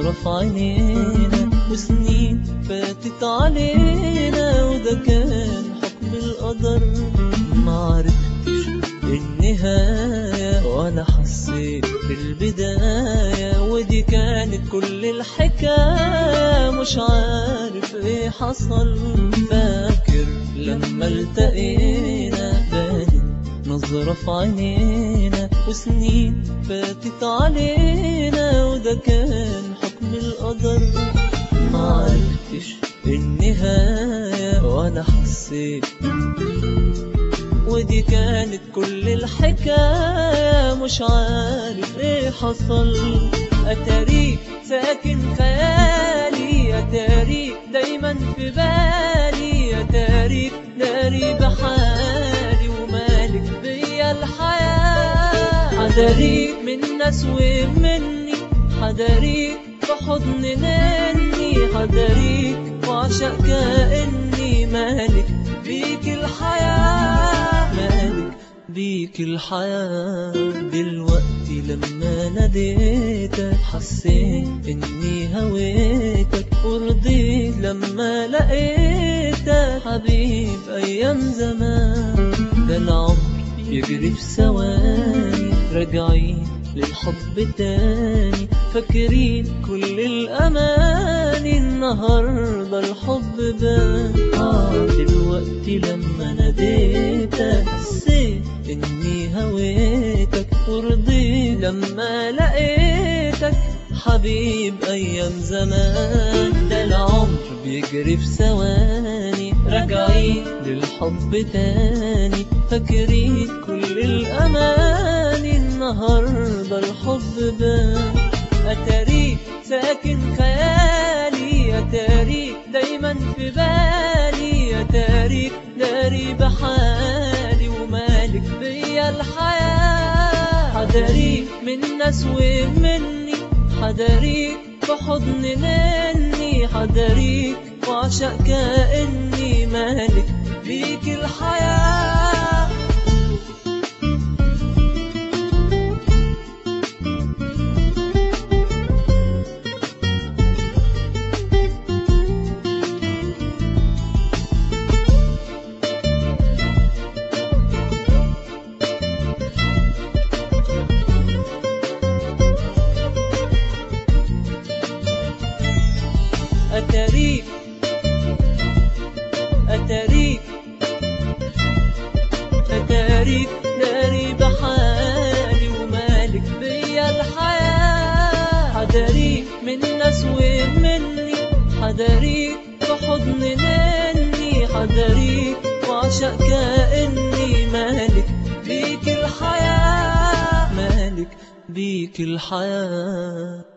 نظرة في عينينا وسنين فاتت علينا وده كان حكم القدر معرفتش النهاية ولا حسيت بالبداية ودي كانت كل الحكاية مش عارف ايه حصل فاكر لما التقينا بانت نظرة في عينينا وسنين فاتت علينا وده كان حكم القدر معرفتش النهاية ولا حسيت ودي كانت كل الحكاية مش عارف ايه حصل اتاريك ساكن خيالي اتاريك دايما في بالي اتاريك داري بحالي ومالك بيا الحياة حداريك من ناس ومني حداريك في حضن نني حداريك وعشق كأني مالك بيك الحياة مالك بيك الحياة دلوقتي لما ناديتك حسيت اني هويتك ورضيت لما لقيتك حبيب ايام زمان ده العمر يجري في ثواني راجعين للحب تاني فاكرين كل الأماني النهاردة الحب بان آه دلوقتي لما ناديتك حسيت إني هويتك ورضيت لما لقيتك حبيب أيام زمان ده العمر بيجري في ثواني راجعين للحب تاني فاكرين كل الأماني النهاردة الحب بان أتاريك ساكن خيالي أتاريك دايما في بالي أتاريك داري بحالي ومالك بيا الحياة حداريك من ناس ومني حداريك في حضن نني حداريك وعشق كأني مالك بيك الحياة أتاريك أتاريك أتاريك داري بحالي ومالك بيا الحياة حداريك من ناس ومني حداريك في حضن نني حداريك وعشق كأني مالك بيك الحياة مالك بيك الحياة